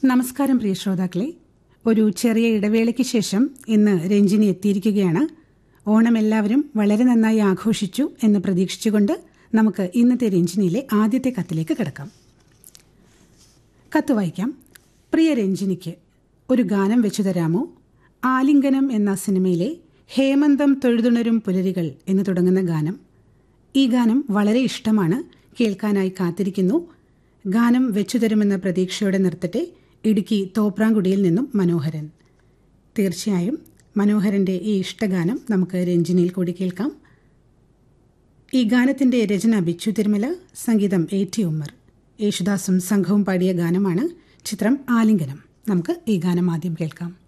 നമസ്കാരം പ്രിയ ശ്രോതാക്കളെ ഒരു ചെറിയ ഇടവേളയ്ക്ക് ശേഷം ഇന്ന് രഞ്ജിനി എത്തിയിരിക്കുകയാണ് ഓണം എല്ലാവരും വളരെ നന്നായി ആഘോഷിച്ചു എന്ന് പ്രതീക്ഷിച്ചുകൊണ്ട് നമുക്ക് ഇന്നത്തെ രഞ്ജിനിയിലെ ആദ്യത്തെ കത്തിലേക്ക് കിടക്കാം കത്ത് വായിക്കാം പ്രിയ രഞ്ജിനിക്ക് ഒരു ഗാനം വെച്ചു തരാമോ ആലിംഗനം എന്ന സിനിമയിലെ ഹേമന്തം തൊഴുതുണരും പുലരികൾ എന്ന് തുടങ്ങുന്ന ഗാനം ഈ ഗാനം വളരെ ഇഷ്ടമാണ് കേൾക്കാനായി കാത്തിരിക്കുന്നു ഗാനം വെച്ചു തരുമെന്ന പ്രതീക്ഷയോടെ നിർത്തട്ടെ ഇടുക്കി തോപ്രാങ്കുടിയിൽ നിന്നും മനോഹരൻ തീർച്ചയായും മനോഹരന്റെ ഈ ഇഷ്ടഗാനം നമുക്ക് രഞ്ജിനിയിൽ കൂടി കേൾക്കാം ഈ ഗാനത്തിന്റെ രചന ബിച്ചു തിരുമല സംഗീതം എ ടി ഉമ്മർ യേശുദാസും സംഘവും പാടിയ ഗാനമാണ് ചിത്രം ആലിംഗനം നമുക്ക് ഈ ഗാനം ആദ്യം കേൾക്കാം